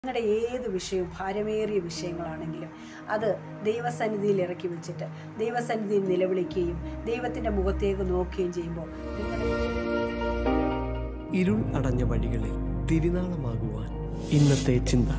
നിങ്ങളുടെ ഏത് വിഷയവും ഭാരമേറിയ വിഷയങ്ങളാണെങ്കിലും അത് ദൈവസന്നിധിയിൽ ഇറക്കി വെച്ചിട്ട് ദൈവസന്നിധിയിൽ നിലവിളിക്കുകയും ദൈവത്തിൻ്റെ മുഖത്തേക്ക് നോക്കുകയും ചെയ്യുമ്പോൾ നിങ്ങളുടെ ഇരുൾ അടഞ്ഞ വഴികളിൽ തിരുനാളമാകുവാൻ ഇന്നത്തെ ചിന്ത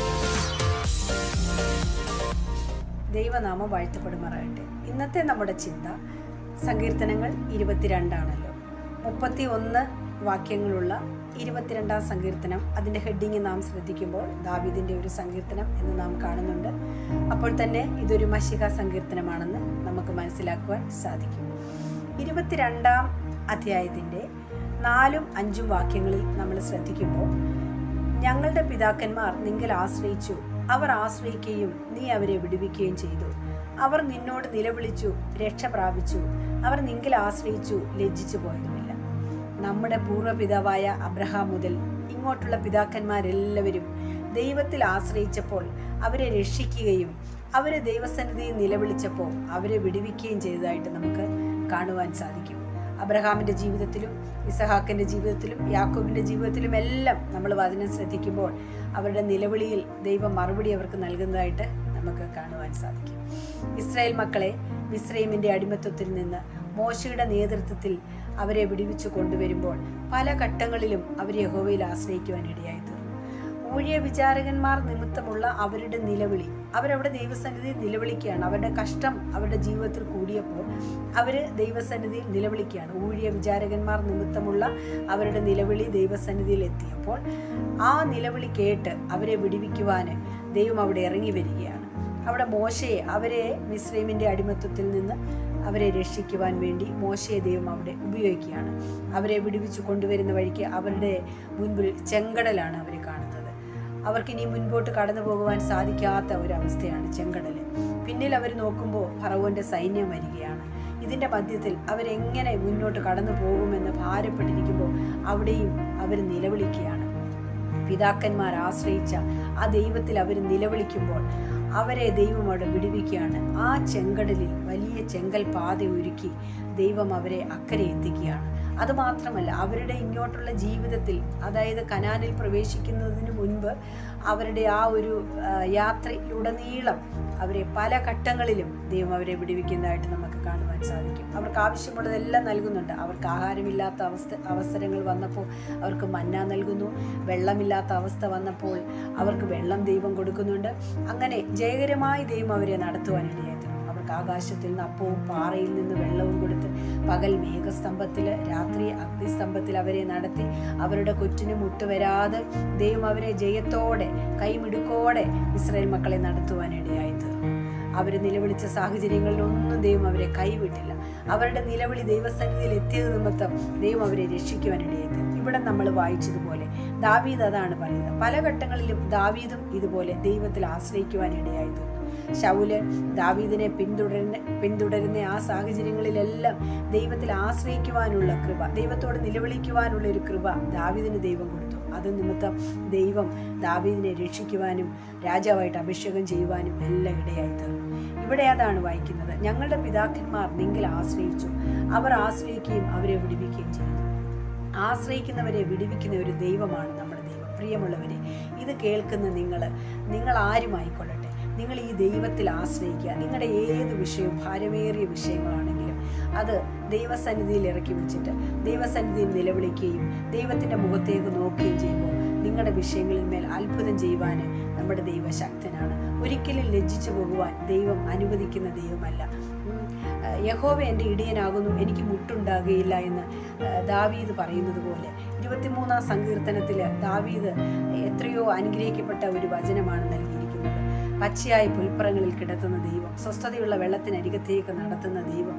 ദൈവനാമം വാഴ്ത്തപ്പെടുമാറാകട്ടെ ഇന്നത്തെ നമ്മുടെ ചിന്ത സങ്കീർത്തനങ്ങൾ ഇരുപത്തിരണ്ടാണല്ലോ മുപ്പത്തി ഒന്ന് വാക്യങ്ങളുള്ള ഇരുപത്തിരണ്ടാം സങ്കീർത്തനം അതിൻ്റെ ഹെഡിങ് നാം ശ്രദ്ധിക്കുമ്പോൾ ദാവീദിൻ്റെ ഒരു സങ്കീർത്തനം എന്ന് നാം കാണുന്നുണ്ട് അപ്പോൾ തന്നെ ഇതൊരു മഷിക സങ്കീർത്തനമാണെന്ന് നമുക്ക് മനസ്സിലാക്കുവാൻ സാധിക്കും ഇരുപത്തിരണ്ടാം അധ്യായത്തിൻ്റെ നാലും അഞ്ചും വാക്യങ്ങളിൽ നമ്മൾ ശ്രദ്ധിക്കുമ്പോൾ ഞങ്ങളുടെ പിതാക്കന്മാർ നിങ്കിൽ ആശ്രയിച്ചു അവർ ആശ്രയിക്കുകയും നീ അവരെ വിടുവിക്കുകയും ചെയ്തു അവർ നിന്നോട് നിലവിളിച്ചു രക്ഷ പ്രാപിച്ചു അവർ നിങ്കിൽ ആശ്രയിച്ചു ലജ്ജിച്ചു പോയതുമില്ല നമ്മുടെ പൂർവ്വപിതാവായ അബ്രഹാം മുതൽ ഇങ്ങോട്ടുള്ള പിതാക്കന്മാരെല്ലാവരും ദൈവത്തിൽ ആശ്രയിച്ചപ്പോൾ അവരെ രക്ഷിക്കുകയും അവരെ ദൈവസന്നിധിയിൽ നിലവിളിച്ചപ്പോൾ അവരെ വിടുവിക്കുകയും ചെയ്തതായിട്ട് നമുക്ക് കാണുവാൻ സാധിക്കും അബ്രഹാമിൻ്റെ ജീവിതത്തിലും ഇസഹാക്കിൻ്റെ ജീവിതത്തിലും യാക്കോബിൻ്റെ ജീവിതത്തിലും എല്ലാം നമ്മൾ വചനം ശ്രദ്ധിക്കുമ്പോൾ അവരുടെ നിലവിളിയിൽ ദൈവം മറുപടി അവർക്ക് നൽകുന്നതായിട്ട് നമുക്ക് കാണുവാൻ സാധിക്കും ഇസ്രായേൽ മക്കളെ മിസ്രൈമിൻ്റെ അടിമത്വത്തിൽ നിന്ന് മോശയുടെ നേതൃത്വത്തിൽ അവരെ വിടുവിച്ചു കൊണ്ടുവരുമ്പോൾ പല ഘട്ടങ്ങളിലും അവർ യഹോവയിൽ ആശ്രയിക്കുവാൻ ഇടയായി തീർന്നു ഊഴിയ വിചാരകന്മാർ നിമിത്തമുള്ള അവരുടെ നിലവിളി അവരവിടെ ദൈവസന്നിധിയിൽ നിലവിളിക്കുകയാണ് അവരുടെ കഷ്ടം അവരുടെ ജീവിതത്തിൽ കൂടിയപ്പോൾ അവർ ദൈവസന്നിധിയിൽ നിലവിളിക്കുകയാണ് ഊഴിയ വിചാരകന്മാർ നിമിത്തമുള്ള അവരുടെ നിലവിളി ദൈവസന്നിധിയിൽ എത്തിയപ്പോൾ ആ നിലവിളി കേട്ട് അവരെ വിടിവിക്കുവാൻ ദൈവം അവിടെ ഇറങ്ങി വരികയാണ് അവിടെ മോശയെ അവരെ മിസ്രൈമിൻ്റെ അടിമത്വത്തിൽ നിന്ന് അവരെ രക്ഷിക്കുവാൻ വേണ്ടി മോശയെ ദൈവം അവിടെ ഉപയോഗിക്കുകയാണ് അവരെ വിടുവിച്ചു കൊണ്ടുവരുന്ന വഴിക്ക് അവരുടെ മുൻപിൽ ചെങ്കടലാണ് അവരെ കാണുന്നത് അവർക്ക് ഇനി മുൻപോട്ട് കടന്നു പോകുവാൻ സാധിക്കാത്ത ഒരവസ്ഥയാണ് ചെങ്കടൽ പിന്നിൽ അവർ നോക്കുമ്പോൾ ഫറവോന്റെ സൈന്യം വരികയാണ് ഇതിൻ്റെ മധ്യത്തിൽ അവരെങ്ങനെ മുന്നോട്ട് കടന്നു പോകുമെന്ന് ഭാരപ്പെട്ടിരിക്കുമ്പോൾ അവിടെയും അവർ നിലവിളിക്കുകയാണ് പിതാക്കന്മാർ ആശ്രയിച്ച ആ ദൈവത്തിൽ അവർ നിലവിളിക്കുമ്പോൾ അവരെ ദൈവം അവിടെ വിടുവിക്കുകയാണ് ആ ചെങ്കടലിൽ വലിയ ചെങ്കൽ പാത ഒരുക്കി ദൈവം അവരെ അക്കരെ എത്തിക്കുകയാണ് അതുമാത്രമല്ല അവരുടെ ഇങ്ങോട്ടുള്ള ജീവിതത്തിൽ അതായത് കനാനിൽ പ്രവേശിക്കുന്നതിന് മുൻപ് അവരുടെ ആ ഒരു ആ, യാത്രയിലുടനീളം അവരെ പല ഘട്ടങ്ങളിലും ദൈവം അവരെ വിടുവിക്കുന്നതായിട്ട് നമുക്ക് കാണുവാൻ സാധിക്കും അവർക്ക് ആവശ്യമുള്ളതെല്ലാം നൽകുന്നുണ്ട് അവർക്ക് ആഹാരമില്ലാത്ത അവസ്ഥ അവസരങ്ങൾ വന്നപ്പോൾ അവർക്ക് മന്ന നൽകുന്നു വെള്ളമില്ലാത്ത അവസ്ഥ വന്നപ്പോൾ അവർക്ക് വെള്ളം ദൈവം കൊടുക്കുന്നുണ്ട് അങ്ങനെ ജയകരമായി ദൈവം അവരെ നടത്തുവാനിടയായി തീർന്നു അവർക്ക് ആകാശത്തിൽ നിന്ന് അപ്പവും പാറയിൽ നിന്ന് വെള്ളവും കൊടുത്ത് പകൽ മേഘസ്തംഭത്തിൽ രാത്രി അഗ്നിസ്തംഭത്തിൽ അവരെ നടത്തി അവരുടെ കൊറ്റിന് മുട്ടുവരാതെ ദൈവം അവരെ ജയത്തോടെ കൈമിടുക്കോടെ ഇസ്രായേൽ മക്കളെ നടത്തുവാനിടയായി തീർന്നു അവർ നിലവിളിച്ച സാഹചര്യങ്ങളിലൊന്നും ദൈവം അവരെ കൈവിട്ടില്ല അവരുടെ നിലവിളി ദൈവസന്നിധിയിൽ എത്തിയത് നിമിത്തം ദൈവം അവരെ രക്ഷിക്കുവാനിടയായി തീർന്നു ഇവിടെ നമ്മൾ വായിച്ചതുപോലെ ദാവീദ് അതാണ് പറയുന്നത് പല ഘട്ടങ്ങളിലും ദാവീദും ഇതുപോലെ ദൈവത്തിൽ ആശ്രയിക്കുവാനിടയായി തീർന്നു ശൗല് ദാവീദിനെ പിന്തുടരുന്ന പിന്തുടരുന്ന ആ സാഹചര്യങ്ങളിലെല്ലാം ദൈവത്തിൽ ആശ്രയിക്കുവാനുള്ള കൃപ ദൈവത്തോട് നിലവിളിക്കുവാനുള്ള ഒരു കൃപ ദാവീദിന് ദൈവം കൊടുത്തു അത് നിമിത്തം ദൈവം ദാവീദിനെ രക്ഷിക്കുവാനും രാജാവായിട്ട് അഭിഷേകം ചെയ്യുവാനും എല്ലാം ഇടയായി തീർന്നു ഇവിടെ അതാണ് വായിക്കുന്നത് ഞങ്ങളുടെ പിതാക്കന്മാർ നിങ്ങൾ ആശ്രയിച്ചു അവർ ആശ്രയിക്കുകയും അവരെ വിടുവിക്കുകയും ചെയ്തു ആശ്രയിക്കുന്നവരെ വിടുവിക്കുന്ന ഒരു ദൈവമാണ് നമ്മുടെ ദൈവം പ്രിയമുള്ളവരെ ഇത് കേൾക്കുന്ന നിങ്ങൾ നിങ്ങൾ ആരുമായിക്കൊള്ളട്ടെ നിങ്ങൾ ഈ ദൈവത്തിൽ ആശ്രയിക്കുക നിങ്ങളുടെ ഏത് വിഷയവും ഭാരമേറിയ വിഷയങ്ങളാണെങ്കിലും അത് ദൈവസന്നിധിയിൽ ഇറക്കി വെച്ചിട്ട് ദൈവസന്നിധിയിൽ നിലവിളിക്കുകയും ദൈവത്തിൻ്റെ മുഖത്തേക്ക് നോക്കുകയും ചെയ്യുമ്പോൾ നിങ്ങളുടെ വിഷയങ്ങളിൽ മേൽ അത്ഭുതം ചെയ്യുവാൻ നമ്മുടെ ദൈവം ശക്തനാണ് ഒരിക്കലും ലജ്ജിച്ചു പോകുവാൻ ദൈവം അനുവദിക്കുന്ന ദൈവമല്ല ഉം, ആ, യഹോവ എൻ്റെ ഇടിയനാകുന്നു എനിക്ക് മുട്ടുണ്ടാകുകയില്ല എന്ന് ആ, ദാവീദ് പറയുന്നത് പോലെ ഇരുപത്തിമൂന്നാം സങ്കീർത്തനത്തിൽ ദാവീദ് എത്രയോ അനുഗ്രഹിക്കപ്പെട്ട ഒരു വചനമാണ് നൽകിയിരിക്കുന്നത് പച്ചയായ പുൽപ്പറങ്ങളിൽ കിടത്തുന്ന ദൈവം സ്വസ്ഥതയുള്ള വെള്ളത്തിനരികത്തേക്ക് നടത്തുന്ന ദൈവം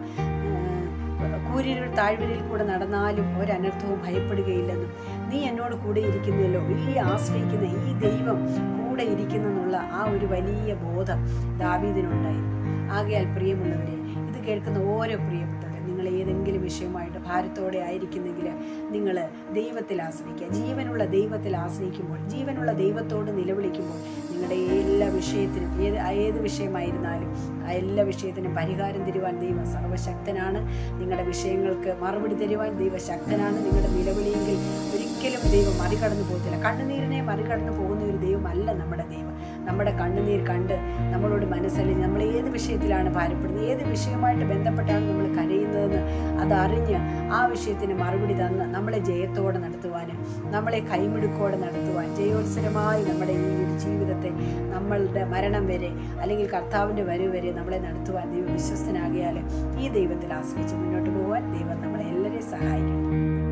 ആ, കൂരിരുൾ താഴ്വരയിൽ കൂടെ നടന്നാലും ഒരനർത്ഥവും ഭയപ്പെടുകയില്ലെന്നും നീ എന്നോട് കൂടെ ഇരിക്കുന്നല്ലോ ഈ ആശ്രയിക്കുന്ന ഈ ദൈവം കൂടെ ഇരിക്കുന്നെന്നുള്ള ആ ഒരു വലിയ ബോധം ദാവീദിനുണ്ടായിരുന്നു ആകയാൽ പ്രിയമുള്ളവരെ ഇത് കേൾക്കുന്ന ഓരോ പ്രിയപ്പെട്ടവരെ നിങ്ങൾ ഏതെങ്കിലും വിഷയമായിട്ട് ഭാരത്തോടെ ആയിരിക്കുന്നെങ്കിൽ നിങ്ങൾ ദൈവത്തിൽ ആശ്രയിക്കുക ജീവനുള്ള ദൈവത്തിൽ ആശ്രയിക്കുമ്പോൾ ജീവനുള്ള ദൈവത്തോട് നിലവിളിക്കുമ്പോൾ നിങ്ങളുടെ എല്ലാ വിഷയത്തിനും ഏത് ഏത് വിഷയമായിരുന്നാലും ആ എല്ലാ വിഷയത്തിനും പരിഹാരം തരുവാൻ ദൈവം സർവശക്തനാണ് നിങ്ങളുടെ വിഷയങ്ങൾക്ക് മറുപടി തരുവാൻ ദൈവം ശക്തനാണ് നിങ്ങളുടെ നിലവിളിയെങ്കിൽ ഒരിക്കലും ദൈവം മറികടന്നു പോകത്തില്ല കണ്ണുനീരിനെ മറികടന്നു പോകുന്ന ഒരു ദൈവമല്ല നമ്മുടെ ദൈവം നമ്മുടെ കണ്ണുനീർ കണ്ട് നമ്മളോട് മനസ്സലിഞ്ഞ് നമ്മൾ ഏത് വിഷയത്തിലാണ് ഭാരപ്പെടുന്നത് ഏത് വിഷയമായിട്ട് ബന്ധപ്പെട്ടാണ് നമ്മൾ കരയുന്നതെന്ന് അതറിഞ്ഞ് ആ വിഷയത്തിന് മറുപടി തന്ന് നമ്മളെ ജയത്തോടെ നടത്തുവാനും നമ്മളെ കൈമിടുക്കോടെ നടത്തുവാൻ ജയോത്സരമായി നമ്മുടെ ഈ ഒരു ജീവിതത്തെ നമ്മളുടെ മരണം വരെ അല്ലെങ്കിൽ കർത്താവിൻ്റെ വരവ് വരെ നമ്മളെ നടത്തുവാൻ ദൈവം വിശ്വസ്തനാകിയാൽ ഈ ദൈവത്തിൽ ആശ്രയിച്ച് മുന്നോട്ട് പോകാൻ ദൈവം നമ്മളെ എല്ലാവരെയും സഹായിക്കും